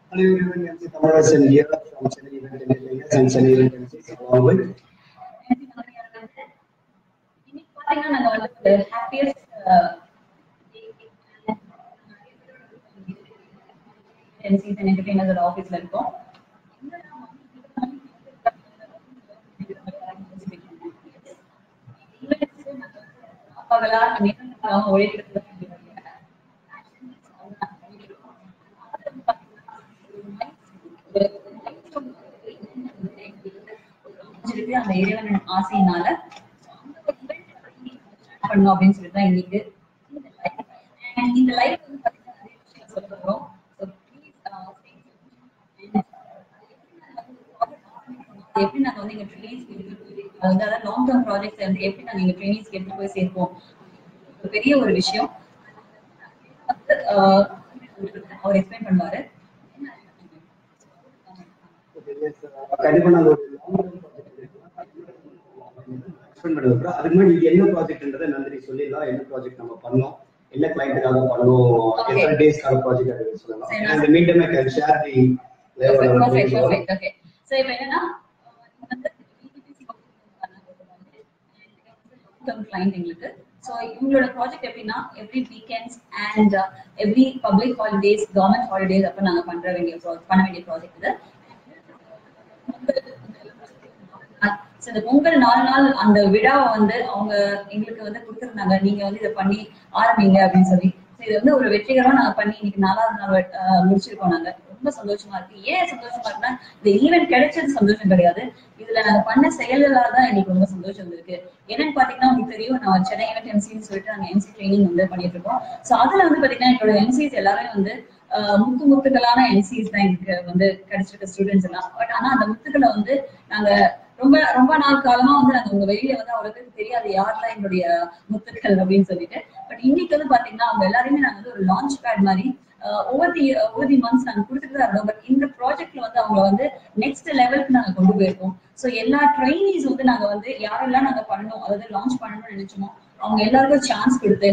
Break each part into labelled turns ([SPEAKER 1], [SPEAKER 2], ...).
[SPEAKER 1] Hello everyone, MC Thamarajan here from Chennai Event Entertainers and Chennai Event Agencies along with
[SPEAKER 2] இன்னைக்கு பாத்தீங்கன்னா நாங்க வந்து ஒரு ஹாப்பியஸ்ட் எம்சிஸ் அண்ட் என்டர்டெய்னர்ஸ் ஆஃபீஸ்ல இருக்கோம் பகலா நேரம் உழைக்கிறது இருக்கு அந்த இறைவனின் ஆசையினால பண்ணோம் அப்படின்னு சொல்லிட்டு தான் இன்னைக்கு And இந்த லைஃப் வந்து பாத்தீங்கன்னா நிறைய விஷயம் சொல்ல போறோம் So please, uh, stay tuned. And எப்படி நாங்க வந்து எங்க ட்ரெயினிஸ் வந்து அதாவது லாங் டேர்ம் ப்ராஜெக்ட்ஸ் வந்து எப்படி நாங்க எங்க ட்ரெயினிஸ்க்கு எடுத்து போய் சேர்ப்போம் ஒரு பெரிய ஒரு விஷயம் அஹ், அவர் எக்ஸ்பிளைன் பண்ணுவாரு
[SPEAKER 1] Okay, yes, uh, கண்டிப்பா நாங்க ஒரு long term project explain பண்ணதுக்கு அப்புறம் அதுக்கு முன்னாடி இது என்ன ப்ராஜெக்ட்ன்றதை நந்தினி சொல்லிடலாம் என்ன ப்ராஜெக்ட் நம்ம பண்ணோம் என்ன கிளைண்ட்டுக்காக பண்ணோம்
[SPEAKER 2] Okay.
[SPEAKER 1] எத்தனை டேஸ்க்கான ப்ராஜெக்ட் அது சொல்லலாம்
[SPEAKER 2] சரி,
[SPEAKER 1] And மீண்டும் I can share the
[SPEAKER 2] Perfect, perfect, perfect. Okay. So இப்ப என்னன்னா அஹ் இந்த வந்து client எங்களுக்கு ஸோ இவங்களோட ப்ராஜெக்ட் எப்படின்னா every weekends and every public holidays government holidays அப்போ நாங்க பண்ற வேண்டிய pro- பண்ண வேண்டிய ப்ராஜெக்ட் இது So, இந்த பொங்கல் நாலு நாள் அந்த விழாவை வந்து அவங்க எங்களுக்கு வந்து கொடுத்துருந்தாங்க நீங்க வந்து இதை பண்ணி ஆரம்பிங்க அப்படின்னு சொல்லி So, இது வந்து ஒரு வெற்றிகரமா நாங்க பண்ணி இன்னைக்கு நாலாவது நாள் அஹ், முடிச்சிருக்கோம் நாங்க ரொம்ப சந்தோஷமா இருக்கு ஏன் சந்தோஷமா இருக்குன்னா இந்த ஈவென்ட் கிடைச்சது சந்தோஷம் கிடையாது இதுல நாங்க பண்ண செயல்களால தான் எனக்கு ரொம்ப சந்தோஷம் இருக்கு என்னன்னு பாத்தீங்கன்னா உங்களுக்கு தெரியும் நான் சென்னை ஈவென்ட் எம்சின்னு சொல்லிட்டு நாங்க எம்சி ட்ரைனிங் வந்து பண்ணிட்டு இருக்கோம் சோ அதுல வந்து பாத்தீங்கன்னா எங்களோட எம்சிஸ் எல்லாமே வந்து ஆஹ், முத்து முத்துக்களான எம்சிஸ் தான் எங்களுக்கு வந்து கிடைச்சிருக்க ஸ்டூடெண்ட்ஸ் எல்லாம் பட் ஆனா அந்த முத்துக்களை வந்து நாங்க ரொம்ப ரொம்ப நாள் காலமா வந்து நாங்க உங்க வெளியில வந்து அவ்வளவு பேருக்கு தெரியாது யாரெல்லாம் எங்களுடைய முத்துக்கள் அப்படின்னு சொல்லிட்டு பட் இன்னைக்கு வந்து பாத்தீங்கன்னா அவங்க எல்லாரையுமே நாங்க வந்து ஒரு லான்ச் பேட் மாதிரி over the over the months நாங்க கொடுத்துட்டு தான் இருந்தோம் பட் இந்த ப்ராஜெக்ட்ல வந்து அவங்க வந்து நெக்ஸ்ட் லெவலுக்கு நாங்க கொண்டு போயிருக்கோம் ஸோ எல்லா ட்ரைனிஸ் வந்து நாங்க வந்து யாரெல்லாம் நாங்க பண்ணணும் அதாவது லான்ச் பண்ணணும்னு நினைச்சோமோ அவங்க எல்லாருக்கும் சான்ஸ் கொடுத்து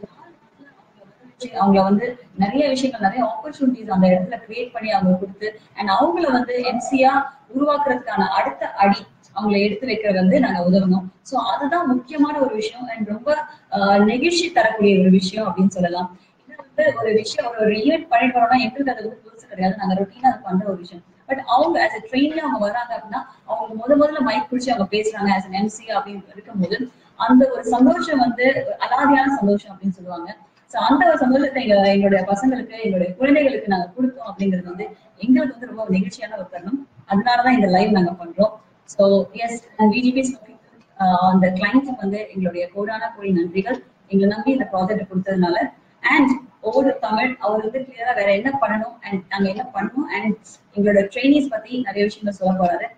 [SPEAKER 2] அவங்கள வந்து நிறைய விஷயங்கள் நிறைய ஆப்பர்ச்சுனிட்டிஸ் அந்த இடத்துல கிரியேட் பண்ணி அவங்க கொடுத்து அண்ட் அவங்கள வந்து எம்சியா உருவாக்குறதுக்கான அடுத்த அடி அவங்களை எடுத்து வைக்கிறது வந்து நாங்க உதவணும் சோ அதுதான் முக்கியமான ஒரு விஷயம் அண்ட் ரொம்ப ஆஹ், நெகிழ்ச்சி தரக்கூடிய ஒரு விஷயம் அப்படின்னு சொல்லலாம் இது வந்து ஒரு விஷயம் ஒரு ஈவெண்ட் பண்ணிட்டு வரோம்னா எங்களுக்கு அது வந்து புதுசு கிடையாது நாங்க ரொட்டீனா அது பண்ற ஒரு விஷயம் பட் அவங்க ஆஸ் அ ட்ரெயின்ல அவங்க வராங்க அப்படின்னா அவங்க முத முதல்ல மைக் பிடிச்சி அவங்க பேசுறாங்க ஆஸ் அன் எம்சி அப்படின்னு இருக்கும்போது அந்த ஒரு சந்தோஷம் வந்து அலாதியான சந்தோஷம் அப்படின்னு சொல்லுவாங்க சோ அந்த ஒரு சந்தோஷத்தை எங்க எங்களுடைய பசங்களுக்கு எங்களுடைய குழந்தைகளுக்கு நாங்க கொடுத்தோம் அப்படிங்கிறது வந்து எங்களுக்கு வந்து ரொம்ப நெகிழ்ச்சியான ஒரு தருணம் அதனாலதான் இந்த லைவ் நாங்க பண்றோம் சோ எஸ் விடிபி அந்த கிளைண்ட்ஸுக்கு வந்து எங்களுடைய கோடான கோடி நன்றிகள் எங்களை நம்பி இந்த ப்ராஜெக்ட் கொடுத்ததுனால அண்ட் ஒவ்வொரு தமிழ் அவர் வந்து கிளியரா வேற என்ன பண்ணணும் அண்ட் நாங்க என்ன பண்ணணும் அண்ட் எங்களோட ட்ரைனிஸ் பத்தி நிறைய விஷயங்கள் சொல்ல போறாரு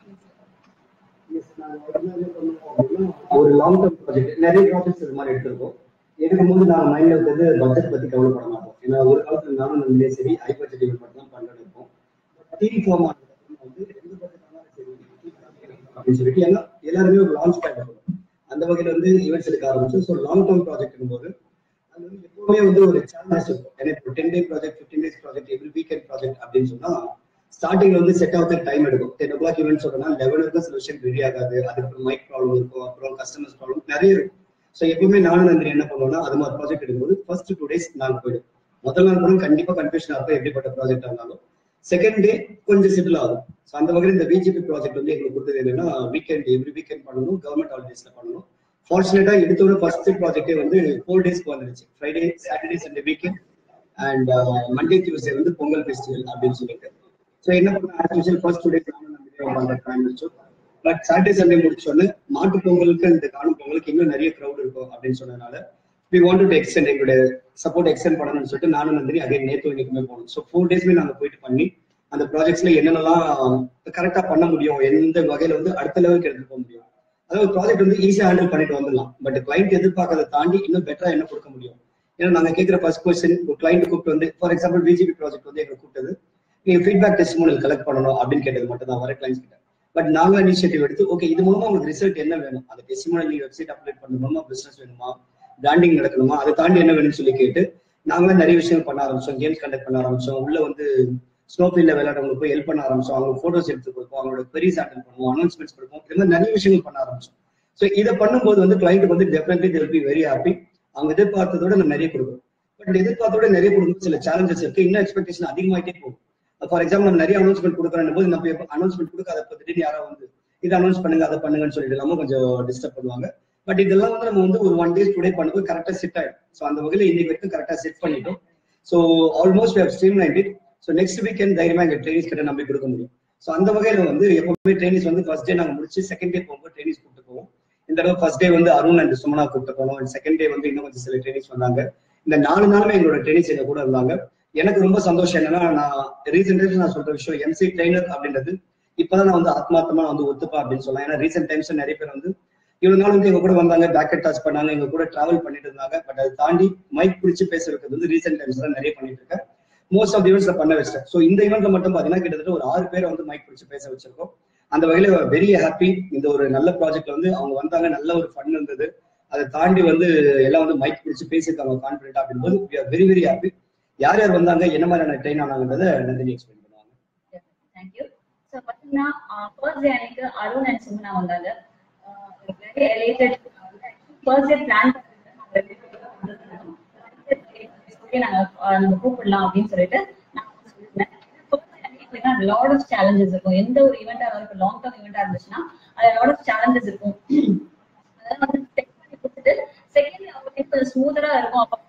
[SPEAKER 1] Yes, நாங்க உடனே என்ன பண்ணுவோம் அப்படின்னா, ஒரு லாங் டேர்ம் ப்ராஜெக்ட் நிறைய ப்ராஜெக்ட்ஸ் இது மாதிரி எடுத்திருக்கோம் எடுக்கும் போது நாங்க மைண்ட்ல வந்து பட்ஜெட் பத்தி கவலைப்பட மாட்டோம் ஏன்னா ஒரு காலத்துல நானும் நம்மளே சரி ஹை பட்ஜெட் ஈவெண்ட் மட்டும் தான் பண்ணிட்டு இருப்போம் டீம் ஃபார்ம் வந்து எந்த பட்ஜெட் ஆனாலும் சரி அப்படின்னு சொல்லிட்டு ஏன்னா எல்லாருமே ஒரு லான்ச் பேட் அந்த வகையில வந்து ஈவெண்ட்ஸ் எடுக்க ஆரம்பிச்சோம் ஸோ லாங் டேர்ம் ப்ராஜெக்ட் போது அது வந்து எப்பவுமே வந்து ஒரு சேலஞ்சஸ் இருக்கும் ஏன்னா இப்போ ten day project fifteen days project every weekend project அப்படின்னு சொன்னா ஸ்டார்டிங்ல வந்து செட் ஆகிறதுக்கு டைம் எடுக்கும் டென் ஓ கிளாக் ஈவெண்ட் சொல்றோம்னா லெவனுக்கு சில விஷயம் ரெடி ஆகாது அதுக்கு மைக் ப்ராப்ளம் இருக்கும் அப்புறம் கஸ்டமர்ஸ் ப்ராப்ளம் நிறைய இருக்கும் ஸோ எப்பவுமே நானும் நன்றி என்ன பண்ணுவோம்னா அது மாதிரி ப்ராஜெக்ட் எடுக்கும்போது ஃபர்ஸ்ட் டூ டேஸ் நாங்க போயிடும் முதல் நாள் கூட கண்டிப்பா கன்ஃபியூஷன் இருக்கும் எப்படிப்பட்ட ப்ராஜெக்ட் இருந்தாலும் செகண்ட் டே கொஞ்சம் செட்டில் ஆகும் ஸோ அந்த வகையில் இந்த பிஜேபி ப்ராஜெக்ட் வந்து எங்களுக்கு கொடுத்தது என்னன்னா வீக்கெண்ட் எவ்ரி வீக்கெண்ட் பண்ணணும் கவர்மெண்ட் ஹாலிடேஸ்ல பண்ணணும் ஃபார்ச்சுனேட்டா எடுத்தோட ஃபர்ஸ்ட் ப்ராஜெக்டே வந்து ஃபோர் டேஸ்க்கு வந்துருச்சு Friday Saturday Sunday weekend and Monday Tuesday வந்து பொங்கல் ஃபெஸ்டிவல் அப்படின்னு சொல்லிட்டு ஸோ என்ன பண்ண as usual first two days நானும் ஆரம்பிச்சோம் பட் சாட்டர்டே சண்டே முடிச்சோன்னு மாட்டு பொங்கலுக்கு இந்த காணும் பொங்கலுக்கு இன்னும் நிறைய க்ரௌட் இருக்கும் அப்படின்னு சொன்னதுனால வி வாண்ட் டு எக்ஸ்டெண்ட் எங்களுடைய சப்போர்ட் எக்ஸ்டெண்ட் பண்ணணும்னு சொல்லிட்டு நானும் நந்தினி அதே நேற்று இன்னைக்குமே போனோம் ஸோ ஃபோர் டேஸ்மே நாங்கள் போயிட்டு பண்ணி அந்த ப்ராஜெக்ட்ஸ்ல என்னென்னலாம் கரெக்டா பண்ண முடியும் எந்த வகையில வந்து அடுத்த லெவலுக்கு எடுத்துட்டு போக முடியும் அதாவது ப்ராஜெக்ட் வந்து ஈஸியா ஹேண்டில் பண்ணிட்டு வந்துடலாம் பட் கிளைண்ட் எதிர்பார்க்கறதை தாண்டி இன்னும் பெட்டரா என்ன கொடுக்க முடியும் ஏன்னா நாங்க கேட்கிற ஃபர்ஸ்ட் கொஸ்டின் கிளைண்ட் கூப்பிட்டு வந்து ஃபார் எக்ஸாம்பிள் பிஜிபி ப்ராஜெக்ட் வந்து எங்களை கூப்பிட்டது நீங்க ஃபீட்பேக் டெஸ்ட் கலெக்ட் பண்ணணும் அப்படின்னு கேட்டது மட்டும் தான் வர கிளைண்ட்ஸ் கிட்ட பட் நாங்க இனிஷியேட்டிவ் எடுத்து ஓகே இது மூலமா உங்களுக்கு ரிசல்ட் என்ன வேணும் அந்த டெஸ்டிமோனியல் நீங்க வெப்சைட் அப்டேட் பண்ணணுமா பிசினஸ் வேணுமா பிராண்டிங் நடக்கணுமா அதை தாண்டி என்ன வேணும்னு சொல்லி கேட்டு நாங்களும் நிறைய விஷயங்கள் பண்ண ஆரம்பிச்சோம் கேம்ஸ் கண்டக்ட் பண்ண ஆரம்பிச்சோம் உள்ள வந்து ஸ்னோஃபீல்ட்ல விளையாடுறவங்களுக்கு போய் ஹெல்ப் பண்ண ஆரம்பிச்சோம் அவங்க போட்டோஸ் எடுத்து கொடுப்போம் அவங்களோட பெரிஸ் அட்டன் பண்ணுவோம் அனௌன்ஸ்மெண்ட்ஸ் கொடுப்போம் இது மாதிரி நிறைய விஷயங்கள் பண்ண ஆரம்பிச்சோம் ஸோ இதை பண்ணும்போது வந்து கிளைண்ட் வந்து டெஃபினெட்லி தில் பி வெரி ஹாப்பி அவங்க எதிர்பார்த்ததோட நம்ம நிறைய கொடுக்கும் பட் எதிர்பார்த்தோட நிறைய கொடுக்கும் சில சேலஞ்சஸ் இருக்கு இன்னும் எக்ஸ்பெக்டேஷன் அதிகமாயிட்டே போகும் ஃபார் எக்ஸாம்பிள் நம்ம நிறைய அனௌன்ஸ்மெண்ட் கொடுக்குறோம் போது நம்ம அனௌன்ஸ்மெண்ட் கொடுக்காத திடீர்னு யாரோ வந்து இதை அனௌன்ஸ் பண்ணுங்க அதை பண்ணுங்கன்னு சொல்லிட்டு எல்லாமே கொஞ்சம் டிஸ்டர்ப் பண்ணுவாங்க பட் இதெல்லாம் வந்து நம்ம வந்து ஒரு ஒன் டேஸ் டுடே பண்ணும்போது கரெக்டா செட் ஆயிடும் ஸோ அந்த வகையில இன்னைக்கு வரைக்கும் கரெக்டா செட் பண்ணிட்டோம் so almost streamline it so next weekend தைரியமா எங்க ட்ரைனிஸ் கிட்ட நம்பி கொடுக்க முடியும் ஸோ அந்த வகையில வந்து எப்பவுமே ட்ரைனிஸ் வந்து ஃபர்ஸ்ட் டே நாங்க முடிச்சு செகண்ட் டே போகும்போது ட்ரைனிஸ் கூப்பிட்டு போவோம் இந்த தடவை ஃபர்ஸ்ட் டே வந்து அருண் அண்ட் சுமனா கூப்பிட்டு போனோம் அண்ட் செகண்ட் டே வந்து இன்னும் கொஞ்சம் சில ட்ரைனிஸ் வந்தாங்க இந்த நாலு நாளுமே எங்களோட ட்ரைனிஸ் எங்க கூட இருந்தாங்க எனக்கு ரொம்ப சந்தோஷம் என்னன்னா நான் ரீசெண்ட் டைம்ஸ் நான் சொல்ற விஷயம் எம்சி ட்ரைனர் அப்படின்றது இப்பதான் நான் வந்து ஆத்மார்த்தமா நான் வந்து ஒத்துப்பா அப்படின்னு சொல்லலாம் ஏன்னா ரீசெண்ட் டைம்ஸ் நிறைய பேர் வந்து இவ்வளவு நாள் வந்து எங்க கூட வந்தாங்க பேக்கெட் டாச் பண்ணாங்க எங்க கூட டிராவல் பண்ணிட்டு இருந்தாங்க பட் அதை தாண்டி மைக் பிடிச்சி பேச வைக்கிறது வந்து ரீசெண்ட் டைம்ஸ் தான் நிறைய பண்ணிட்டு இருக்கேன் மோஸ்ட் ஆஃப் ஈவெண்ட்ஸ்ல பண்ண வச்சிட்டேன் ஸோ இந்த ஈவெண்ட்ல மட்டும் பாத்தீங்கன்னா கிட்டத்தட்ட ஒரு ஆறு பேரை வந்து மைக் பிடிச்சி பேச வச்சிருக்கோம் அந்த வகையில வெரி ஹாப்பி இந்த ஒரு நல்ல ப்ராஜெக்ட்ல வந்து அவங்க வந்தாங்க நல்ல ஒரு ஃபன் இருந்தது அதை தாண்டி வந்து எல்லாம் வந்து மைக் பிடிச்சி பேசியிருக்காங்க கான்பிடண்டா அப்படின்போது வெரி வெரி ஹாப்பி யார் யார் வந்தாங்க என்ன மாதிரியான ட்ரெயின் ஆனாங்கன்றதை நந்தினி எக்ஸ்பிளைன் பண்ணுவாங்க
[SPEAKER 2] தேங்க்யூ ஸோ பார்த்தீங்கன்னா ஃபர்ஸ்ட் டே அன்னைக்கு அருண் அண்ட் சுமனா வந்தாங்க very elated first day plan நாங்க நம்ம கூப்பிடலாம் அப்படின்னு சொல்லிட்டு நான் சொல்லியிருந்தேன் லாட் ஆஃப் சேலஞ்சஸ் இருக்கும் எந்த ஒரு ஈவெண்டா இருக்கும் லாங் டர்ம் ஈவெண்டா இருந்துச்சுன்னா அது லாட் ஆஃப் சேலஞ்சஸ் இருக்கும் அதெல்லாம் வந்து செக் பண்ணி கொடுத்துட்டு செகண்ட் அவங்களுக்கு ஸ்மூத்தரா இருக்கும் அப்போ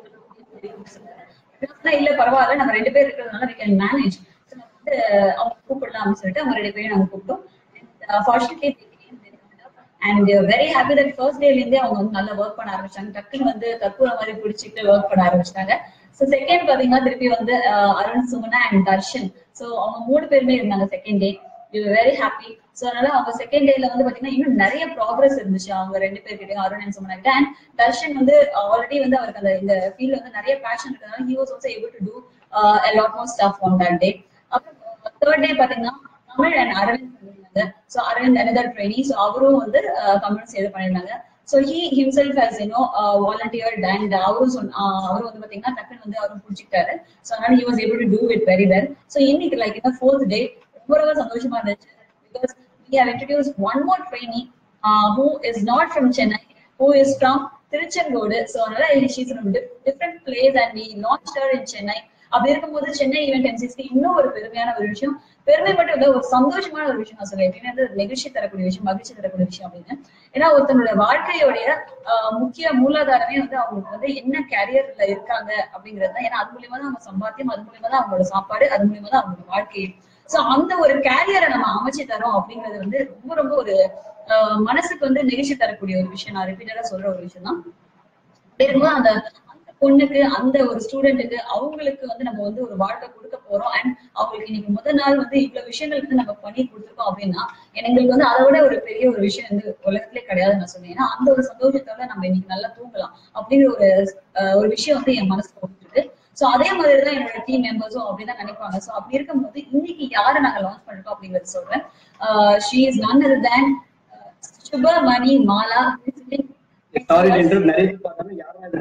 [SPEAKER 2] இல்ல பரவாயில்ல நம்ம ரெண்டு பேர் இருக்கிறதுனால we can manage So, நம்ம வந்து அவங்க கூப்பிடலாம் அப்படின்னு சொல்லிட்டு அவங்க ரெண்டு பேரும் நாங்க கூப்பிட்டோம் fortunately and very happy that first டேல இருந்தே அவங்க வந்து நல்லா ஒர்க் பண்ண ஆரம்பிச்சாங்க டக்குன்னு வந்து கற்பூர மாதிரி பிடிச்சிட்டு ஒர்க் பண்ண ஆரம்பிச்சிட்டாங்க ஸோ செகண்ட் பாத்தீங்கன்னா திருப்பி வந்து அருண் சுமனா அண்ட் தர்ஷன் ஸோ அவங்க மூணு பேருமே இருந்தாங்க second day very happy so அதனால அவங்க செகண்ட் டேல வந்து பாத்தீங்கன்னா இன்னும் நிறைய ப்ராக்ரஸ் இருந்துச்சு அவங்க ரெண்டு பேர்கிட்டயும் அருண் அண்ட் சுமனா கிட்ட அண்ட் தர்ஷன் வந்து ஆல்ரெடி வந்து அவருக்கு அந்த இந்த ஃபீல்ட்ல வந்து நிறைய பேஷன் இருக்கிறதுனால he was also able to do lot more stuff on that day அப்புறம் தேர்ட் டே பாத்தீங்கன்னா தமிழ் அண்ட் அரவிந்த் பண்ணிருந்தாங்க so Aravind another trainee so அவரும் வந்து தமிழ் சேது பண்ணியிருந்தாங்க so he himself has you know volunteer and அவரும் சொன்ன அவரும் வந்து பாத்தீங்கன்னா டக்குன்னு வந்து அவரும் பிடிச்சிக்கிட்டாரு ஸோ அதனால he was able to do it very well so இன்னைக்கு லைக் இந்த ஃபோர்த் டே ரொம்ப ரொம்ப சந்தோஷமா இருந்துச்சு because we have introduced one more trainee uh, who is not from Chennai, who is from Tiruchengodu. So, another she's from a different place and we launched her in Chennai. அப்படி இருக்கும்போது Chennai event எம்சிஸ்க்கு இன்னும் ஒரு பெருமையான ஒரு விஷயம் பெருமை மட்டும் இல்ல ஒரு சந்தோஷமான ஒரு விஷயம் நான் சொல்லுவேன் எப்படின்னா அது நெகிழ்ச்சி தரக்கூடிய விஷயம் மகிழ்ச்சி தரக்கூடிய விஷயம் அப்படின்னு ஏன்னா ஒருத்தனோட வாழ்க்கையோடைய முக்கிய மூலாதாரமே வந்து அவங்களுக்கு வந்து என்ன கேரியர்ல இருக்காங்க அப்படிங்கிறது தான் ஏன்னா அது மூலியமா தான் அவங்க சம்பாத்தியம் அது மூலியமா தான் அவங்களோட சாப்பாடு அது மூலியமா தான் அவங்களோட வாழ்க்கை சோ அந்த ஒரு கேரியரை நம்ம அமைச்சு தரோம் அப்படிங்கிறது வந்து ரொம்ப ரொம்ப ஒரு மனசுக்கு வந்து நெகிழ்ச்சி தரக்கூடிய ஒரு விஷயம் நான் ரிப்பீட்டடா சொல்ற ஒரு விஷயம் தான் இருக்கும்போது அந்த அந்த பொண்ணுக்கு அந்த ஒரு ஸ்டூடெண்ட்டுக்கு அவங்களுக்கு வந்து நம்ம வந்து ஒரு வாழ்க்கை கொடுக்க போறோம் அண்ட் அவங்களுக்கு இன்னைக்கு முதல் நாள் வந்து இவ்வளவு விஷயங்கள் வந்து நம்ம பண்ணி கொடுத்துருக்கோம் அப்படின்னா எங்களுக்கு வந்து அதை விட ஒரு பெரிய ஒரு விஷயம் வந்து உலகத்திலே கிடையாதுன்னு நான் சொன்னேன் ஏன்னா அந்த ஒரு சந்தோஷத்தோட நம்ம இன்னைக்கு நல்லா தூங்கலாம் அப்படிங்கிற ஒரு ஒரு விஷயம் வந்து என் மனசுக்கு வந்துருக்கு சோ அதே மாதிரி தான் என்னோட டீம் மெம்பர்ஸும் அப்படிதான் நினைப்பாங்க சோ அப்படி இருக்கும்போது இன்னைக்கு யாரை நாங்க லான்ச் பண்ணிருக்கோம் அப்படிங்கறது சொல்றேன் she is none other than Subamani Mala
[SPEAKER 1] sorry என்று நிறைய பேர் பார்த்தாங்க யாரும்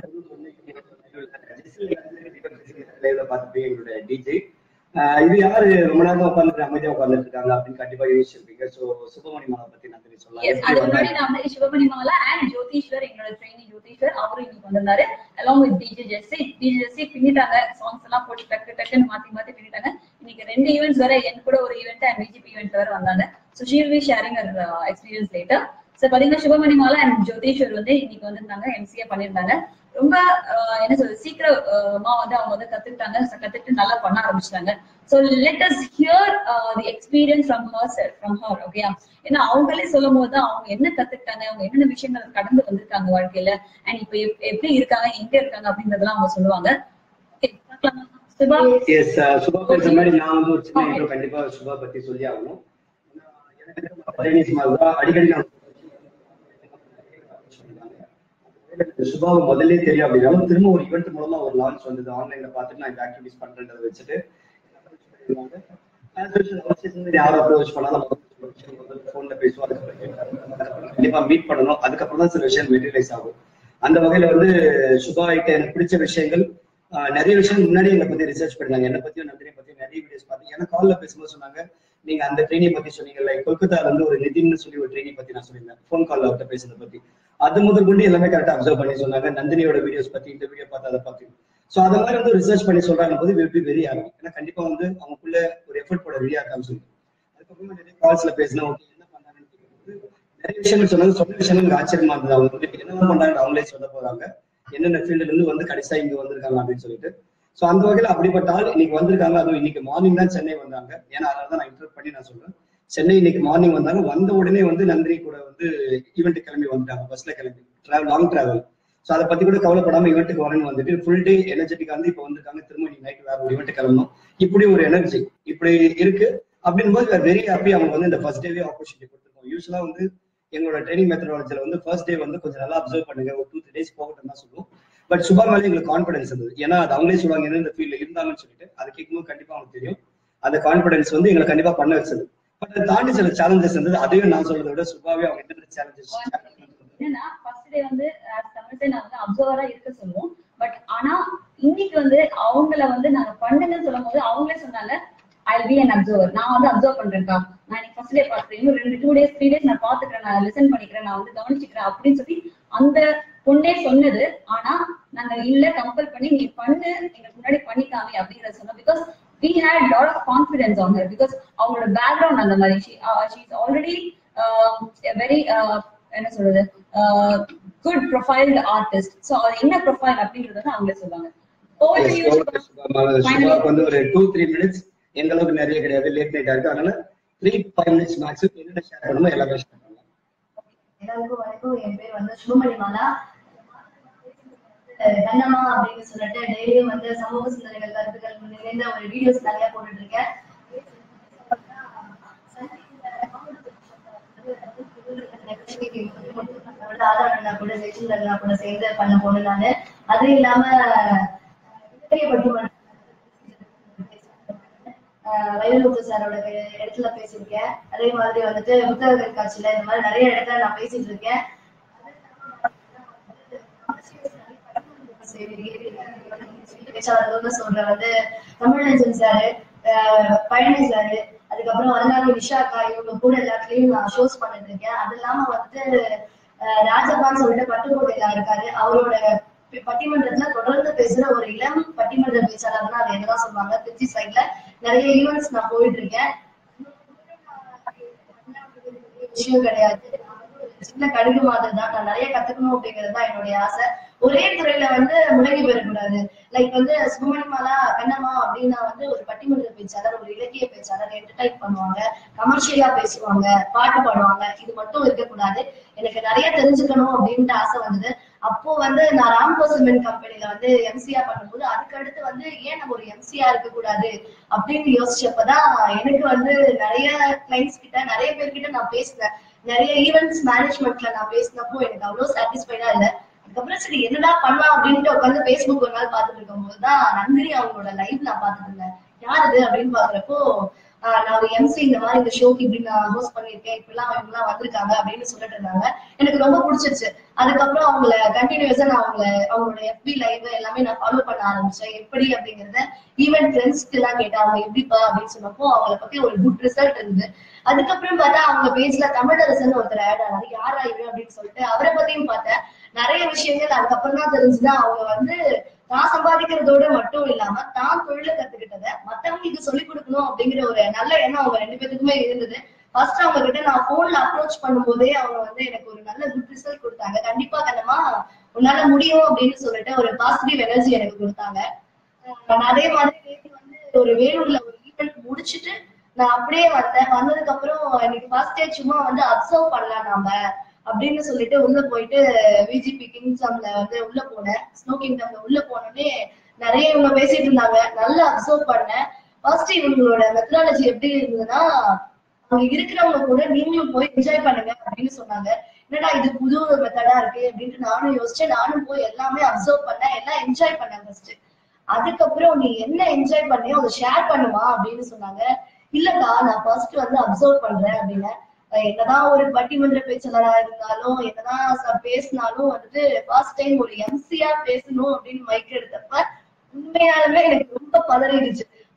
[SPEAKER 1] பார்த்துட்டு எங்களுடைய டிஜே இது யாரு ரொம்ப நேரம் உட்காந்துட்டு அமைதியா உட்காந்துட்டு இருக்காங்க அப்படின்னு கண்டிப்பா யோசிச்சிருப்பீங்க சோ சுபமணி மாலா பத்தி நான் தெரியும்
[SPEAKER 2] எஸ் அது முன்னாடி நான் வந்து சிவமணி மாலா அண்ட் ஜோதிஷ்வர் எங்களோட ட்ரெயினி ஜோதிஷ்வர் அவரும் இன்னைக்கு வந்திருந்தாரு along with DJ Jessie DJ Jessie பின்னிட்டாங்க சாங்ஸ் எல்லாம் போட்டு டக்கு டக்குன்னு மாத்தி மாத்தி பின்னிட்டாங்க இன்னைக்கு ரெண்டு ஈவெண்ட்ஸ் வேற என் கூட ஒரு ஈவெண்ட் அண்ட் பிஜிபி ஈவெண்ட் வேற வந்தாங்க so she'll we sharing experience later so பாத்தீங்கன்னா சிவமணி மாலா அண்ட் ஜோதிஷ்வர் வந்து இன்னைக்கு வந்திருந்தாங்க எம்சிஏ பண்ணியிருந்தாங்க ரொம்ப என்ன சொல்றது சீக்கிரமா வந்து அவங்க வந்து கத்துக்கிட்டாங்க கத்துக்கிட்டு நல்லா பண்ண ஆரம்பிச்சிட்டாங்க so let us hear the experience from herself from her ஓகேயா ஏன்னா அவங்களே சொல்லும் போது அவங்க என்ன கத்துக்கிட்டாங்க அவங்க என்னென்ன விஷயங்கள் கடந்து வந்திருக்காங்க வாழ்க்கையில அண்ட் இப்ப எப்படி இருக்காங்க எங்க இருக்காங்க அப்படிங்கறதெல்லாம் அவங்க சொல்லுவாங்க
[SPEAKER 1] சுபா எஸ் சுபா பேசுற மாதிரி நான் வந்து ஒரு சின்ன இன்ட்ரோ கண்டிப்பா சுபா பத்தி சொல்லி ஆகணும் அடிக்கடி நான் சுபாவை முதல்ல தெரியும் அப்படின்னாலும் திரும்ப ஒரு ஈவெண்ட் மூலமா ஒரு லான்ச் வந்தது ஆன்லைன்ல பார்த்துட்டு நான் இந்த ஆக்டிவிட்டிஸ் பண்றேன்றத வச்சுட்டு யாரும் அப்ரோச் பண்ணாலும் போன்ல பேசுவோம் கண்டிப்பா மீட் பண்ணணும் அதுக்கப்புறம் தான் சில விஷயம் மெட்டீரியலைஸ் ஆகும் அந்த வகையில வந்து சுபா கிட்ட எனக்கு பிடிச்ச விஷயங்கள் நிறைய விஷயம் முன்னாடி என்னை பத்தி ரிசர்ச் பண்ணாங்க என்னை பத்தியும் நந்தினியை பத்தி நிறைய வீடியோஸ் ஏன்னா கால்ல பேசும்போது சொன்னாங்க நீங்க அந்த ட்ரெயினை பத்தி சொன்னீங்க லைக் கொல்கத்தால இருந்து ஒரு நிதின்னு சொல்லி ஒரு ட்ரெயினை பத்தி நான் சொல்லியிருந்தேன் ஃபோன் கால்ல அவர்கிட்ட பேசுறத பத்தி அது முதல் கொண்டு எல்லாமே கரெக்டா அப்சர்வ் பண்ணி சொன்னாங்க நந்தினியோட வீடியோஸ் பத்தி இந்த வீடியோ பார்த்து அதை பத்தி சோ அந்த மாதிரி வந்து ரிசர்ச் பண்ணி சொல்றாங்க போது வில் பி வெரி ஹாப்பி ஏன்னா கண்டிப்பா வந்து அவங்களுக்குள்ள ஒரு எஃபர்ட் போட ரெடியா இருக்கான்னு சொல்லி அதுக்கப்புறமா நிறைய கால்ஸ்ல பேசினா ஓகே என்ன பண்ணாங்கன்னு கேட்கும்போது நிறைய விஷயங்கள் சொன்னாங்க சொன்ன விஷயங்கள் எனக்கு ஆச்சரியமா இருந்தது அவங்க வந்து என்ன பண்றாங்க அவங்களே சொல்ல போறாங்க என்னென்ன ஃபீல்டுல இருந்து வந்து கடைசியா இங்க வந்திருக்காங்க அப்படின்னு சொல்லிட்டு சோ அந்த வகையில அப்படிப்பட்ட ஆள் இன்னைக்கு வந்திருக்காங்க அதுவும் இன்னைக்கு மார்னிங் தான் சென்னை வந்தாங்க ஏன்னா அதனால தான் நான் இன்டர்வியூ பண்ணி நான் சொல்றேன் சென்னை இன்னைக்கு மார்னிங் வந்தாங்க வந்த உடனே வந்து நந்தினி கூட வந்து ஈவெண்ட் கிளம்பி வந்துட்டாங்க பஸ்ல கிளம்பி டிராவல் லாங் டிராவல் சோ அதை பத்தி கூட கவலைப்படாம ஈவெண்ட்டுக்கு வரேன்னு வந்துட்டு ஃபுல் டே எனர்ஜெட்டிக்கா வந்து இப்போ வந்திருக்காங்க திரும்ப நீ நைட் வேற ஒரு ஈவெண்ட் கிளம்பணும் இப்படி ஒரு எனர்ஜி இப்படி இருக்கு அப்படின் போது வெரி ஹாப்பி அவங்க வந்து இந்த ஃபர்ஸ்ட் டேவே ஆப்பர்ச்சுனிட்டி கொடுத்துருக்கோம் யூஸ்வலா வந்து எங்களோட ட்ரைனிங் மெத்தடாலஜில வந்து ஃபர்ஸ்ட் டே வந்து கொஞ்சம் நல்லா அப்சர்வ் பண்ணுங்க ஒரு டூ த்ரீ டேஸ் போகட்டும் தான் சொல்லுவோம் பட் சுபா மேலே எங்களுக்கு கான்பிடன்ஸ் இருந்தது ஏன்னா அது அவங்களே சொல்லுவாங்க என்ன இந்த ஃபீல்ட்ல இருந்தாங்கன்னு சொல்லிட்டு அதை கேட்கும்போது கண்டிப்பா அவங்களுக்கு தெரியும் அந்த கான்பிடன்ஸ் வந்து எங்களை கண்டிப்பா பண்ண வச்சது பட் அதை தாண்டி சில சேலஞ்சஸ் இருந்தது அதையும் நான் சொல்றதை விட சுபாவே அவங்க என்னென்ன சேலஞ்சஸ்
[SPEAKER 2] என்னன்னா ஃபர்ஸ்ட் டே வந்து தமிழ்த்தை நான் வந்து அப்சர்வரா இருக்க சொல்லுவோம் பட் ஆனா இன்னைக்கு வந்து அவங்கள வந்து நாங்க பண்ணுங்கன்னு சொல்லும் போது அவங்களே சொன்னாங்க ஐ பி அன் அப்சர்வர் நான் வந்து அப்சர்வ் பண்றேன்க்கா நான் இன்னைக்கு ஃபர்ஸ்ட் டே பாத்துறேன் இன்னும் ரெண்டு டூ டேஸ் த்ரீ டேஸ் நான் பாத்துக்கிறேன் நான் லிசன் பண்ணிக்கிறேன் நான் வந்து கவனிச்சுக்கிறேன் அப்படின்னு சொல்லி அந்த பொண்ணே சொன்னது ஆனா நாங்க இல்ல கம்பல் பண்ணி நீ பண்ணு எங்களுக்கு முன்னாடி பண்ணிக்காமி அப்படிங்கறத சொன்னோம் because we had lot of confidence on her because அவங்களோட பேக்ரவுண்ட் அந்த மாதிரி she uh, she's already uh, a very uh, என்ன சொல்றது குட் ப்ரொஃபைல்டு ஆர்டிஸ்ட் சோ அது என்ன ப்ரொஃபைல் அப்படிங்கறத வந்து அவங்களே சொல்லுவாங்க Over to you, Shubha.
[SPEAKER 1] சுபாக்கு வந்து ஒரு டூ த்ரீ மினிட்ஸ் எந்த அளவுக்கு நிறைய கிடையாது லேட் நைட்டா இருக்கு அதனால த்ரீ ஃபைவ் மினிட்ஸ் மேக்ஸ் என்னென்ன ஷேர் பண்ணணுமோ எல்லாமே ஷேர் பண்ணலாம்
[SPEAKER 3] எல்லாருக்கும் வணக்கம் என் பேர் வந்து சுபமணி மாலா அஹ் கண்ணம்மா அப்படின்னு சொல்லிட்டு டெய்லியும் வந்து சமூக சிந்தனைகள் கருத்துக்கள் நிறைந்த ஒரு வீடியோஸ் நிறைய போட்டுட்டு இருக்கேன் ஆதார் அண்ணா கூட ஜெயச்சந்திர அண்ணா கூட சேர்ந்து பண்ண பொண்ணு நானு அது இல்லாம பெரிய பட்டிமன்றம் ஆஹ் வைரமுத்து சாரோட இடத்துல பேசியிருக்கேன் அதே மாதிரி வந்துட்டு புத்தக கண்காட்சியில இந்த மாதிரி நிறைய இடத்துல நான் பேசிட்டு இருக்கேன் பேச்சாளர்கள்னு சொல்ற வந்து தமிழஞ்சன் சாரு ஆஹ் பழனி சாரு அதுக்கப்புறம் அருணாவி நிஷாக்கா இவங்க கூட எல்லாத்துலயும் நான் ஷோஸ் பண்ணிட்டு இருக்கேன் அது இல்லாம வந்து ஆஹ் ராஜப்பான்னு சொல்லிட்டு பட்டுக்கோட்டையில இருக்காரு அவரோட ப- பட்டிமன்றத்துல தொடர்ந்து பேசுற ஒரு இளம் பட்டிமன்ற பேச்சாளர்னா அது என்னதான் சொல்லுவாங்க திருச்சி சைட்ல நிறைய ஈவெண்ட்ஸ் நான் போயிட்டு இருக்கேன் விஷயம் கிடையாது சின்ன கடுகு மாதிரி தான் நான் நிறைய கத்துக்கணும் அப்படிங்கிறது தான் என்னுடைய ஆசை ஒரே துறையில வந்து முடங்கி போயிடக்கூடாது லைக் வந்து சுமணிமாலா கண்ணம்மா அப்படின்னா வந்து ஒரு பட்டிமன்ற பேச்சாளர் ஒரு இலக்கிய பேச்சாளர் என்டர்டைன் பண்ணுவாங்க கமர்ஷியலா பேசுவாங்க பாட்டு பாடுவாங்க இது மட்டும் இருக்கக்கூடாது எனக்கு நிறைய தெரிஞ்சுக்கணும் அப்படின்ட்டு ஆசை வந்தது அப்போ வந்து நான் ராம்கோ சிமெண்ட் கம்பெனில வந்து எம்சிஆ பண்ணும்போது அதுக்கு அடுத்து வந்து ஏன் நம்ம ஒரு எம்சிஆ இருக்க கூடாது அப்படின்னு யோசிச்சப்பதான் எனக்கு வந்து நிறைய கிளைண்ட்ஸ் கிட்ட நிறைய பேர்கிட்ட நான் பேசினேன் நிறைய ஈவெண்ட்ஸ் மேனேஜ்மெண்ட்ல நான் பேசினப்போ எனக்கு அவ்வளவு சாட்டிஸ்ஃபைடா இல்ல அதுக்கப்புறம் சரி என்னடா பண்ணலாம் அப்படின்ட்டு உட்காந்து பேஸ்புக் ஒரு நாள் பார்த்துட்டு இருக்கும்போது தான் நந்தினி அவங்களோட லைவ் நான் பார்த்துட்டு இருந்தேன் யார் இது அப்படின்னு பாக்குறப்போ ஆஹ் நான் ஒரு எம்சி இந்த மாதிரி இந்த ஷோக்கு இப்படி நான் ஹோஸ்ட் பண்ணிருக்கேன் இப்படிலாம் அவங்க எல்லாம் வந்திருக்காங்க அப்படின்னு சொல்லிட்டு இருந்தாங்க எனக்கு ரொம்ப பிடிச்சிருச்சு அதுக்கப்புறம் அவங்கள கண்டினியூஸா நான் அவங்கள அவங்களோட எஃபி லைவ் எல்லாமே நான் ஃபாலோ பண்ண ஆரம்பிச்சேன் எப்படி அப்படிங்கறத ஈவென்ட் ஃப்ரெண்ட்ஸ்க்கு எல்லாம் கேட்டேன் அவங்க எப்படிப்பா அப்படின்னு சொன்னப்போ அவங்கள பத்தி ஒரு குட் ரிசல்ட் இருந்தது அதுக்கப்புறம் பார்த்தா அவங்க பேஜ்ல தமிழரசன் ஒருத்தர் ஆட் ஆனாரு யாரா இவரு அப்படின்னு சொல்லிட்டு அவரை பத்தியும் பார்த்தேன் நிறைய விஷயங்கள் அதுக்கப்புறம் தான் தெரிஞ்சுதான் அவங்க வந்து தான் சம்பாதிக்கிறதோட மட்டும் இல்லாம தான் தொழில கத்துக்கிட்டத மத்தவங்களுக்கு சொல்லிக் கொடுக்கணும் அப்படிங்கிற ஒரு நல்ல எண்ணம் அவங்க ரெண்டு பேத்துக்குமே இருந்தது ஃபர்ஸ்ட் அவங்க கிட்ட நான் போன்ல அப்ரோச் பண்ணும்போதே அவங்க வந்து எனக்கு ஒரு நல்ல குட் ரிசல்ட் கொடுத்தாங்க கண்டிப்பா கண்ணமா உன்னால முடியும் அப்படின்னு சொல்லிட்டு ஒரு பாசிட்டிவ் எனர்ஜி எனக்கு கொடுத்தாங்க அஹ் நான் அதே மாதிரி நேத்து வந்து ஒரு வேலூர்ல ஒரு ஈவெண்ட் முடிச்சிட்டு நான் அப்படியே வந்தேன் வந்ததுக்கு அப்புறம் எனக்கு ஃபர்ஸ்ட் டே சும்மா வந்து அப்சர்வ் பண்ணலாம் நாம அப்படின்னு சொல்லிட்டு உள்ள போயிட்டு விஜிபி கிங்டம்ல வந்து உள்ள போனேன் ஸ்னோ கிங்டம்ல உள்ள போனோடனே நிறைய இவங்க பேசிட்டு இருந்தாங்க நல்லா அப்சர்வ் பண்ணேன் ஃபர்ஸ்ட் இவங்களோட மெத்தடாலஜி எப்படி இருந்ததுன்னா அங்க இருக்கிறவங்க கூட நீங்களும் போய் என்ஜாய் பண்ணுங்க அப்படின்னு சொன்னாங்க என்னடா இது புது மெத்தடா இருக்கு அப்படின்ட்டு நானும் யோசிச்சேன் நானும் போய் எல்லாமே அப்சர்வ் பண்ணேன் எல்லாம் என்ஜாய் பண்ணேன் ஃபர்ஸ்ட் அதுக்கப்புறம் நீ என்ன என்ஜாய் பண்ணியோ அதை ஷேர் பண்ணுமா அப்படின்னு சொன்னாங்க இல்லக்கா நான் ஃபர்ஸ்ட் வந்து அப்சர்வ் பண்றேன் அப்படின்னு அஹ் என்னதான் ஒரு பட்டிமன்ற பேச்சாளரா இருந்தாலும் என்னதான் ச- பேசினாலும் வந்துட்டு ஃபர்ஸ்ட் டைம் ஒரு எம்சியா பேசணும் அப்படின்னு மைக் எடுத்தப்ப உண்மையாலுமே எனக்கு ரொம்ப பதறிடுச்சு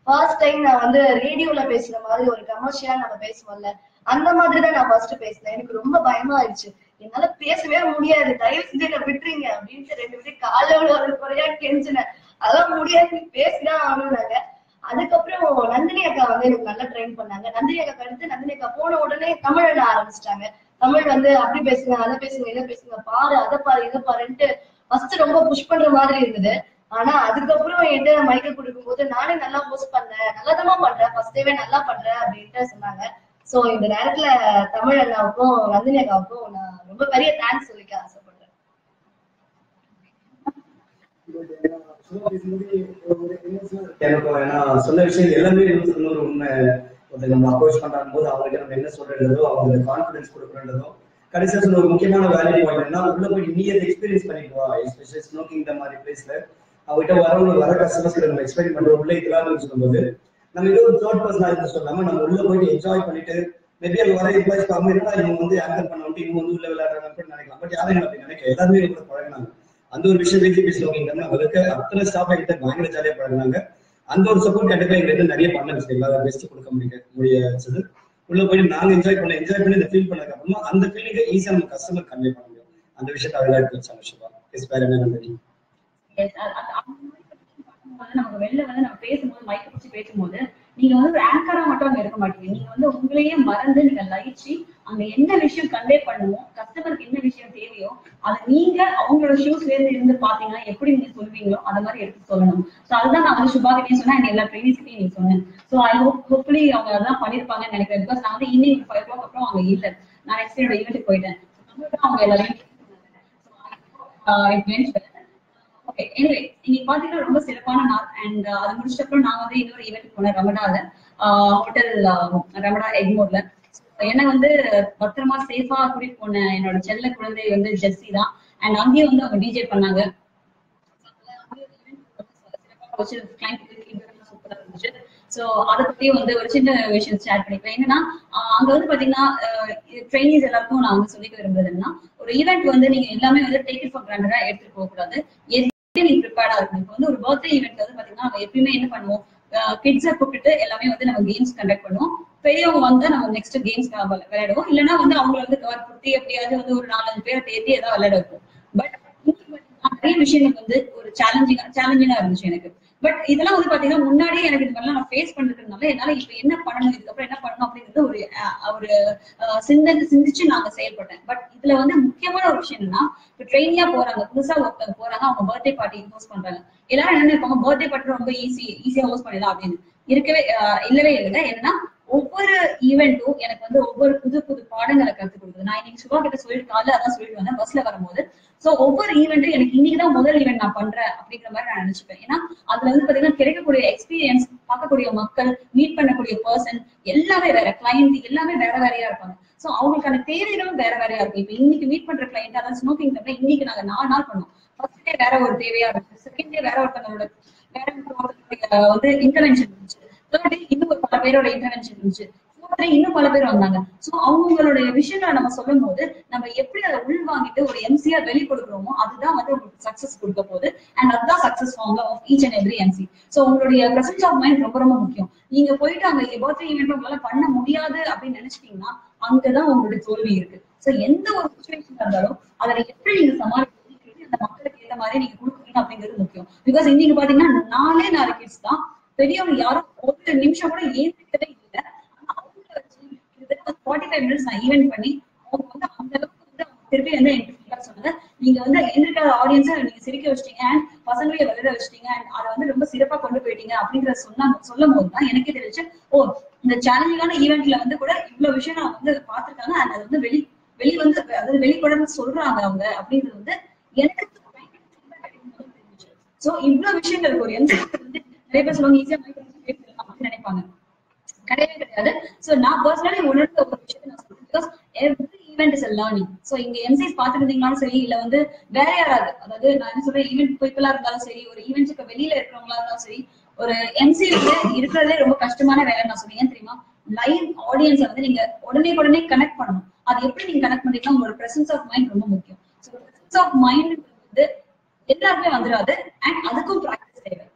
[SPEAKER 3] ஃபர்ஸ்ட் டைம் நான் வந்து ரேடியோல பேசுற மாதிரி ஒரு கமர்ஷியலா நம்ம பேசுவோம்ல அந்த மாதிரி தான் நான் ஃபர்ஸ்ட் பேசினேன் எனக்கு ரொம்ப பயமா ஆயிடுச்சு என்னால பேசவே முடியாது தயவு செஞ்சு என்ன விட்டுறீங்க அப்படின்ட்டு ரெண்டு பேரும் காலையில ஒரு குறையா கெஞ்சினேன் அதெல்லாம் முடியாது பேசிதான் ஆகணும்னாங்க அதுக்கப்புறம் நந்தினி அக்கா வந்து எனக்கு நல்லா ட்ரெயின் பண்ணாங்க நந்தினி அக்கா அடுத்து நந்தினி அக்கா போன உடனே தமிழ் எழுத ஆரம்பிச்சிட்டாங்க தமிழ் வந்து அப்படி பேசுங்க அதை பேசுங்க இதை பேசுங்க பாரு அதை பாரு இதை பாருன்ட்டு ஃபர்ஸ்ட் ரொம்ப புஷ் பண்ற மாதிரி இருந்தது ஆனா அதுக்கப்புறம் என்கிட்ட மைக்க கொடுக்கும் போது நானே நல்லா போஸ்ட் பண்றேன் நல்லதமா பண்றேன் ஃபர்ஸ்ட் டேவே நல்லா பண்றேன் அப்படின்ட்டு சொன்னாங்க சோ இந்த நேரத்துல தமிழ் அண்ணாவுக்கும் நந்தினி அக்காவுக்கும் நான் ரொம்ப பெரிய தேங்க்ஸ் சொல்லிக்க ஆசைப்படுறேன்
[SPEAKER 1] எனக்கு நான் சொன்ன விஷயம் எல்லாமே நூற்றுக்கு நூறு உண்மை ஒருத்தர் நம்ம அப்ரோச் பண்றாங்க போது அவங்களுக்கு நம்ம என்ன சொல்றதோ அவங்களுக்கு கான்ஃபிடன்ஸ் கொடுக்குறதோ கடைசியா சொன்ன ஒரு முக்கியமான வேல்யூ பாயிண்ட் என்ன உள்ள போய் நீ அதை எக்ஸ்பீரியன்ஸ் பண்ணிட்டு வா எஸ்பெஷலி ஸ்மோக்கிங் இந்த மாதிரி பிளேஸ்ல அவங்ககிட்ட வரவங்க வர கஸ்டமர்ஸ் நம்ம எக்ஸ்பெக்ட் பண்ற உள்ள இதெல்லாம் சொல்லும்போது நம்ம ஏதோ ஒரு தேர்ட் பர்சனா இருந்து சொல்லாம நம்ம உள்ள போயிட்டு என்ஜாய் பண்ணிட்டு மேபி அங்க வர எம்ப்ளாய்ஸ் அவங்க இருந்தா இவங்க வந்து ஆங்கர் பண்ண வந்து இவங்க வந்து உள்ள விளையாடுறாங்க அப்படின்னு நினைக்கலாம் பட் யாரும் அப்படி நினைக்க எல்லாருமே கூட பழகினாங்க அந்த ஒரு விஷயம் வீக்லி பேசி ஸ்மோக்கிங் அவங்களுக்கு அத்தனை ஸ்டாஃப் எங்கிட்ட பயங்கர ஜாலியா பழகினாங்க அந்த ஒரு சப்போர்ட் கண்டிப்பா எங்களுக்கு நிறைய பண்ண விஷயம் பெஸ்ட் கொடுக்க முடிய முடிய வச்சது உள்ள போயிட்டு நாங்க என்ஜாய் பண்ண என்ஜாய் பண்ணி இந்த ஃபீல் பண்ணதுக்கு அப்புறமா அந்த ஃபீலிங்கை ஈஸியா நம்ம கஸ்டமர் கன்வே பண்ண முடியும் அந்த விஷயத்தை அழகா எடுத்து வச்சாங்க சிவா எஸ் வேற என்ன நன்றி
[SPEAKER 2] Yes, அது- அது- அந்த மாதிரி பார்க்கும்போது நமக்கு வெளில வந்து நம்ம பேசும்போது மைக்க பிடிச்சி பேசும்போது நீங்க வந்து ஒரு ஆங்கரா மட்டும் அங்க இருக்க மாட்டீங்க நீங்க வந்து உங்களையே மறந்து நீங்க லயிச்சு அங்க என்ன விஷயம் கன்வே பண்ணுமோ கஸ்டமருக்கு என்ன விஷயம் தேவையோ அதை நீங்க அவங்களோட ஷூஸ்ல இருந்து இருந்து பாத்தீங்கன்னா எப்படி நீங்க சொல்வீங்களோ அந்த மாதிரி எடுத்து சொல்லணும் சோ அதுதான் நான் வந்து சுபா கிட்டே சொன்னா எல்லா ட்ரைனிஸ்கிட்டையும் நீங்க சொன்னேன் சோ ஐ ஹோப் ஹோப்ஃபுல்லி அவங்க அதான் பண்ணிருப்பாங்கன்னு நினைக்கிறேன் பிகாஸ் நான் வந்து ஈவினிங் ஃபைவ் ஓ அப்புறம் அவங்க இல்ல நான் நெக்ஸ்ட் என்னோட ஈவெண்ட்டுக்கு போயிட்டேன் So, அவங்க எல்லாரையும் ஓகே எனிவே இன்னைக்கு பாத்தீங்கன்னா ரொம்ப சிறப்பான நாள் அண்ட் அது முடிச்ச அப்புறம் நான் வந்து இன்னொரு ஈவெண்ட் போனேன் ரமடால ஹோட்டல் ரமடா எக்மோர்ல என்ன வந்து பத்திரமா சேஃபா கூட்டிட்டு போன என்னோட செல்ல குழந்தை வந்து ஜெர்சி தான் அண்ட் அங்கேயும் வந்து அவங்க டிஜே பண்ணாங்க சூப்பரா இருந்துச்சு சோ அத பத்தி வந்து ஒரு சின்ன விஷயம் ஷேர் பண்ணிக்கிறேன் என்னன்னா ஆஹ் அங்க வந்து பாத்தீங்கன்னா ட்ரைனிஸ் எல்லாருக்கும் நான் வந்து சொல்லிக்க விரும்புறது என்னன்னா ஒரு ஈவெண்ட் வந்து நீங்க எல்லாமே வந்து டேக் இட் ஃபார் கிராண்டடா எடுத்துட்டு போக கூடாது எதுவுமே நீங்க ப்ரிப்பேர்டா இருக்கணும் இப்போ வந்து ஒரு பர்த்டே ஈவெண்ட் வந்து பாத்தீங்கன்னா நம்ம எப்பயுமே என்ன பண்ணுவோம் கிட்ஸை கூப்பிட்டு எல்லாமே வந்து நம்ம கேம்ஸ் கண்டக்ட் பண்ணுவோம் பெரியவங்க வந்து நம்ம நெக்ஸ்ட் கேம்ஸ் விளையாடுவோம் இல்லைன்னா வந்து அவங்களை வந்து கவர் கொடுத்து எப்படியாவது வந்து ஒரு நாலஞ்சு பேரை தேடி ஏதாவது விளையாட வைப்போம் பட் நிறைய விஷயங்கள் வந்து ஒரு சேலஞ்சிங்கா சேலஞ்சிங்கா இருந்துச்சு எனக்கு பட் இதெல்லாம் வந்து பாத்தீங்கன்னா முன்னாடியே எனக்கு இது மாதிரிலாம் நான் ஃபேஸ் பண்ணிருக்கனால என்னால இப்ப என்ன பண்ணணும் இதுக்கப்புறம் என்ன பண்ணணும் அப்படிங்கிறது ஒரு அஹ், ஒரு அஹ், சிந்தனை சிந்திச்சு நாங்க செயல்பட்டேன் பட் இதுல வந்து முக்கியமான ஒரு விஷயம் என்னன்னா இப்ப ட்ரெயினியா போறாங்க புதுசா ஒருத்தவங்க போறாங்க அவங்க பர்த்டே பார்ட்டி ஹோஸ்ட் பண்றாங்க எல்லாரும் என்ன நினைப்பாங்க பர்த்டே பார்ட்டி ரொம்ப ஈஸி ஈஸியா ஹோஸ்ட் பண்ணிடலாம் அப்படின்னு இருக்கவே அஹ், இல்லவே இல்லை என்னன்னா ஒவ்வொரு ஈவெண்ட்டும் எனக்கு வந்து ஒவ்வொரு புது புது பாடங்களை கத்துக் கொடுக்குது நான் இன்னைக்கு சுபா கிட்ட சொல்லிட்டு காலைல அதான் சொல்லிட்டு வந்தேன் பஸ்ல வரும்போது சோ ஒவ்வொரு ஈவெண்ட்டும் எனக்கு இன்னைக்குதான் முதல் ஈவெண்ட் நான் பண்றேன் அப்படிங்கிற மாதிரி நான் நினைச்சுப்பேன் ஏன்னா அதுல வந்து பாத்தீங்கன்னா கிடைக்கக்கூடிய எக்ஸ்பீரியன்ஸ் பார்க்கக்கூடிய மக்கள் மீட் பண்ணக்கூடிய பர்சன் எல்லாமே வேற கிளைண்ட் எல்லாமே வேற வேறையா இருப்பாங்க சோ அவங்களுக்கான தேவைகளும் வேற வேறையா இருக்கும் இப்ப இன்னைக்கு மீட் பண்ற கிளைண்ட் அதாவது ஸ்மோக்கிங் இன்னைக்கு நாங்க நாலு நாள் பண்ணோம் ஃபர்ஸ்ட் டே வேற ஒரு தேவையா இருந்துச்சு செகண்ட் டே வேற ஒருத்தவங்களோட வேற ஒருத்தவங்களுடைய வந்து இன்டர்வென்ஷன் இருந்துச்சு தேர்ட் டே இன்னும் ஒரு பல பேரோட இன்டர்வென்ஷன் இருந்துச்சு ஃபோர்த் டே இன்னும் பல பேர் வந்தாங்க சோ அவங்களுடைய விஷயங்களை நம்ம சொல்லும் போது நம்ம எப்படி அதை உள்வாங்கிட்டு ஒரு எம்சிஆர் வெளி கொடுக்குறோமோ அதுதான் வந்து உங்களுக்கு சக்சஸ் கொடுக்க போகுது அண்ட் அதுதான் success formula of each and every MC so உங்களுடைய பிரசன்ஸ் ஆஃப் மைண்ட் ரொம்ப ரொம்ப முக்கியம் நீங்க போயிட்டு அங்க பர்த்டே ஈவெண்ட் உங்களால பண்ண முடியாது அப்படின்னு நினைச்சிட்டீங்கன்னா அங்கதான் உங்களுடைய தோல்வி இருக்கு சோ எந்த ஒரு சுச்சுவேஷன் இருந்தாலும் அதை எப்படி நீங்க சமாளிக்கிறது அந்த மக்களுக்கு ஏத்த மாதிரி நீங்க கொடுக்குறீங்க அப்படிங்கிறது முக்கியம் பிகாஸ் இன்னைக்கு பாத்தீங்கன்னா நாலே நாலு கிட்ஸ் தான் பெரியவங்க யாரும் ஒரு நிமிஷம் கூட ஏந்திக்கவே இல்லை ஆனா அவங்கள வச்சு கிட்டத்தட்ட ஃபார்ட்டி ஃபைவ் மினிட்ஸ் நான் ஈவென்ட் பண்ணி அவங்க வந்து அந்த அளவுக்கு வந்து அவங்க திருப்பி வந்து எனக்கு feedback சொன்னாங்க நீங்க வந்து எந்திரிக்காத ஆடியன்ஸை நீங்க சிரிக்க வச்சிட்டீங்க அண்ட் பசங்களையும் விளையாட வச்சிட்டீங்க அண்ட் அதை வந்து ரொம்ப சிறப்பா கொண்டு போயிட்டீங்க அப்படிங்கறத சொன்னா சொல்லும் போது தான் எனக்கே தெரிஞ்சு ஓ இந்த சேலஞ்சிங்கான ஈவெண்ட்ல வந்து கூட இவ்வளவு விஷயம் நான் வந்து பார்த்திருக்காங்க அண்ட் அது வந்து வெளி வெளி வந்து அதாவது வெளிப்படன்னு சொல்றாங்க அவங்க அப்படிங்கிறது வந்து எனக்கு சோ இவ்வளவு விஷயங்கள் இருக்கு. ஒரு எம்சி வந்து நிறைய பேர் சொல்லுவாங்க ஈஸியா பேசலாம் அப்படின்னு நினைப்பாங்க கிடையவே கிடையாது சோ நான் பர்சனலி உணர்ந்த ஒரு விஷயத்தை நான் சொல்றேன் because every event is learning so இங்க எம்சிஸ் பாத்துட்டு இருந்தீங்களாலும் சரி இல்ல வந்து வேற யாராவது அதாவது நான் என்ன சொல்றேன் ஈவெண்ட் பீப்புளா இருந்தாலும் சரி ஒரு ஈவெண்ட்ஸ்க்கு வெளியில இருக்கிறவங்களா இருந்தாலும் சரி ஒரு எம்சி வந்து இருக்கிறதே ரொம்ப கஷ்டமான வேலை நான் சொல்றேன் ஏன் தெரியுமா லைவ் ஆடியன்ஸை வந்து நீங்க உடனே உடனே கனெக்ட் பண்ணணும் அது எப்படி நீங்க கனெக்ட் பண்றீங்கன்னா உங்களோட பிரசன்ஸ் ஆஃப் மைண்ட் ரொம்ப முக்கியம் ஸோ பிரசன்ஸ் ஆஃப் மைண்ட் வந்து எல்லாருக்குமே வந்துடாது அண்ட் அதுக்கும் ப்ராக்டிஸ் தேவை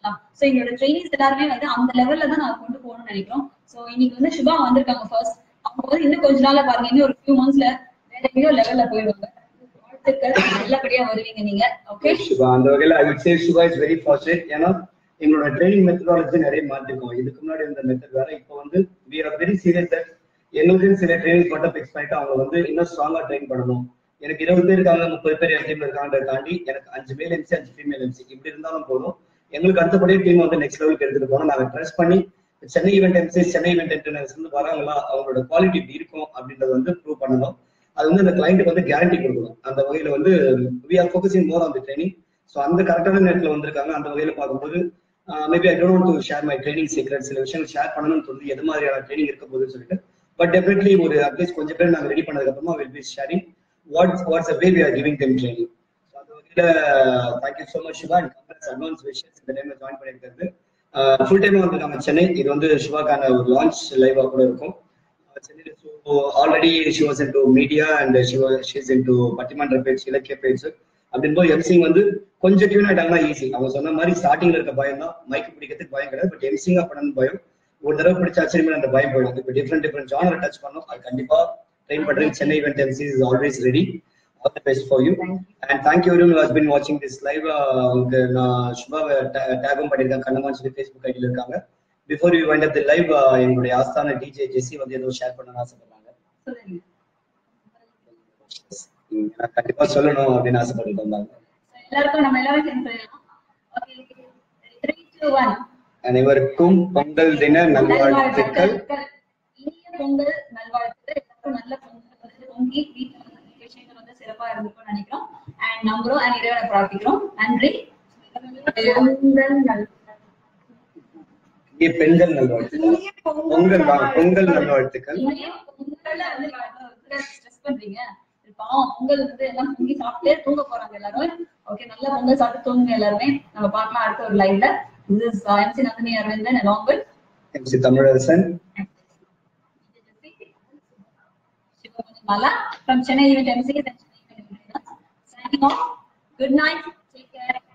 [SPEAKER 2] சொல்லலாம் சோ எங்களோட ட்ரைனிங்ஸ் எல்லாருமே வந்து அந்த லெவல்ல தான் நாங்க கொண்டு போகணும்னு நினைக்கிறோம் சோ இன்னைக்கு வந்து சுபா வந்திருக்காங்க ஃபர்ஸ்ட் அவங்க வந்து இன்னும் கொஞ்ச நாள்ல பாருங்க இன்னும் ஒரு ஃபியூ மந்த்ஸ்ல வேற எங்கேயோ லெவல்ல போயிடுவாங்க வாழ்த்துக்கள் நல்லபடியா வருவீங்க நீங்க ஓகே
[SPEAKER 1] சிவா அந்த வகையில I would say Siva is very fortunate ஏன்னா எங்களோட ட்ரைனிங் மெத்தடாலஜி நிறைய மாற்றிருக்கோம் இதுக்கு முன்னாடி இருந்த மெத்தட் வேற இப்போ வந்து we are very serious that எங்களுக்கு சில ட்ரைனிங் மட்டும் ஃபிக்ஸ் பண்ணிட்டு அவங்க வந்து இன்னும் ஸ்ட்ராங்கா ட்ரெயின் பண்ணணும் எனக்கு இருபது பேர் இருக்காங்க முப்பது பேர் என் டீம்ல இருக்காங்க தாண்டி எனக்கு அஞ்சு மேல் எம்சி அஞ்சு ஃபீமேல் எம்சி இப்படி இருந்தாலும் போதும் எங்களுக்கு அடுத்தபடியே டீம் வந்து நெக்ஸ்ட் லெவலுக்கு எடுத்துட்டு போனோம் நாங்க ட்ரெஸ் பண்ணி Chennai event MC Chennai event international வந்து வராங்களா அவங்களோட குவாலிட்டி இப்படி இருக்கும் அப்படின்றத வந்து ப்ரூவ் பண்ணணும் அது வந்து அந்த கிளைண்ட்டுக்கு வந்து கேரண்டி கொடுக்கணும் அந்த வகையில வந்து we are focusing more on the training so அந்த கரெக்டான நேரத்தில் வந்திருக்காங்க அந்த வகையில பார்க்கும்போது maybe I don't to share my training secret சில விஷயங்கள் ஷேர் பண்ணணும்னு சொல்லி எது மாதிரியான ட்ரைனிங் இருக்க போகுதுன்னு சொல்லிட்டு பட் டெஃபினெட்லி ஒரு அட்லீஸ்ட் கொஞ்சம் பேர் நாங்கள் ரெடி பண்ணதுக்கு அப்புறமா will be sharing what's what's a way we are giving them training so அந்த வகையில thank you so much Siva and companies advance விஷயஸ் இந்த டைம்ல ஜாயின் பண்ணியிருக்கிறது ஃபுல் டைம் வந்து நம்ம சென்னை இது வந்து சிவாக்கான ஒரு லான்ச் லைவா கூட இருக்கும் சென்னையில so already she was into media and she she's into பட்டிமன்ற பேச்சு இலக்கிய பேச்சு அப்படின்போது எம்சிங் வந்து கொஞ்சம் டியூன் ஆயிட்டாங்கன்னா ஈஸி அவங்க சொன்ன மாதிரி ஸ்டார்டிங்ல இருக்க பயம் தான் மைக் பிடிக்கிறதுக்கு பயம் கிடையாது பட் எம்சிங்கா பண்ணணும் பயம் ஒரு தடவை பிடிச்ச ஆச்சரியமே அந்த பயம் போயிடும் இப்போ டிஃப்ரெண்ட் டிஃப்ரெண்ட் ஜானர் டச் பண்ணோம் அது கண்டிப்பா ட்ரெயின் பண்றேன் Chennai event MC is always ready all the best for you and thank you every has been வாட்சிங் திஸ் லைவ் உங்களுக்கு நான் சுபாவை டேகும் பண்ணியிருக்கேன் கண்ணமான் சொல்லி ஃபேஸ்புக் ஐடியில் இருக்காங்க before you wind up the live எங்களுடைய ஆஸ்தான டிஜே ஜெஸ்ஸி வந்து ஏதோ ஷேர் பண்ணணும்னு ஆசைப்படுறாங்க
[SPEAKER 2] சொல்லுங்க
[SPEAKER 1] ம், நான் கண்டிப்பா சொல்லணும் அப்படின்னு ஆசைப்பட்டு வந்தாங்க
[SPEAKER 2] So, எல்லாருக்கும் நம்ம எல்லாரும் சேர்ந்து சொல்லலாம் ஓகே த்ரீ டூ ஒன்
[SPEAKER 1] அனைவருக்கும் பொங்கல் தின நல்வாழ்த்துக்கள்
[SPEAKER 2] நல்வாழ்த்துக்கள் இனிய பொங்கல் நல்வாழ்த்துக்கள் எல்லாருக்கும் நல்ல பொங்கல் வந்து பொங்கி வீட்டுல வந்து நிறைய விஷயங்கள் வந்து சிறப்பா இருந்திருக்கும்னு நினைக்கிறோம் அண்ட் நம்புறோம் அண்ட் இறைவனை பிரார்த்திக்கிறோம் நன்றி பொங்கல் நல்
[SPEAKER 1] இங்கே பெண்கள் நல்வாழ்த்துக்கள் பொங்கல் தான் பொங்கல் நல்வாழ்த்துக்கள்
[SPEAKER 2] இனிய பொங்கல்ல வந்து ஸ்ட்ரெஸ் பண்றீங்க பாவம் பொங்கல் வந்து எல்லாம் பொங்கி சாப்பிட்டு தூங்க போறாங்க எல்லாரும் ஓகே நல்ல பொங்கல் சாப்பிட்டு தூங்குங்க எல்லாருமே நம்ம பார்க்கலாம் அடுத்த ஒரு லைவ்ல this is uh, MC Nandini Arvindan along with
[SPEAKER 1] MC Tamilarasan
[SPEAKER 2] Mala from Chennai Event MCs and Chennai Event Signing off. Good night. Take care.